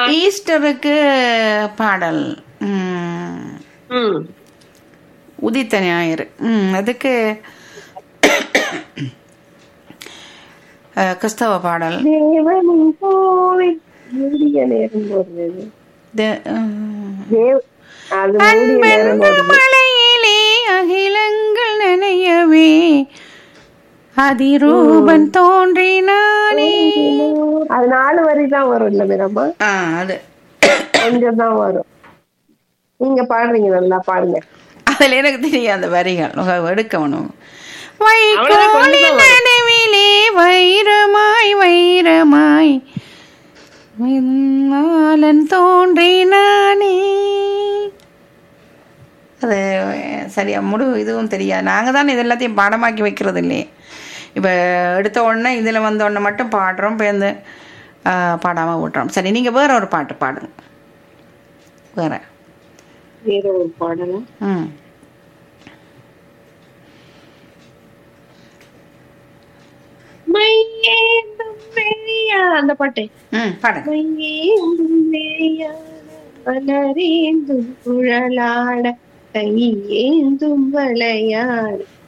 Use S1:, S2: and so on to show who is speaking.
S1: ஈஸ்டருக்கு பாடல் ம்,
S2: ம்
S1: உதித்த ஞாயிறு ம், அதுக்கு அஹ், கிறிஸ்தவ பாடல்
S2: தேவனின் கோவில் மூடிய நேரம் வருது
S1: த- ம்.
S2: தேவ் அது மூடிய நேரம் வருது
S1: மலையிலே அகிலங்கள் நனையவே அதிரூபன் தோன்றினானே
S2: அது நாலு வரி தான் வரும் இல்ல மீரம்மா
S1: ஆ அது
S2: கொஞ்சம் தான் வரும் நீங்க பாடுறீங்க நல்லா பாடுங்க
S1: அதுல எனக்கு தெரியும் அந்த வரிகள் உங்க எடுக்கணும்
S2: அவ்வளவுதான்
S1: வைக்கோலின்
S2: கொஞ்சம் தான்
S1: நடுவிலே வைரமாய் வைரமாய் மின்னாலன் தோன்றினானே அது சரியா முழு இதுவும் தெரியாது நாங்க தான் இது எல்லாத்தையும் பாடமாக்கி வைக்கிறது இல்லையே இப்போ எடுத்த உடனே இதில் வந்த உடனே மட்டும் பாடுறோம் பேருந்து பாடாமல் விட்டுறோம் சரி நீங்கள் வேற ஒரு பாட்டு பாடுங்க வேற
S2: வேற ஒரு பாடலாம்
S1: ம்
S2: மையேந்தும் வெளியா அந்த பாட்டு
S1: ம் பாடுங்க
S2: மையேந்தும் வெளியான மலரேந்தும் குழலாட கையேந்தும் வளையாட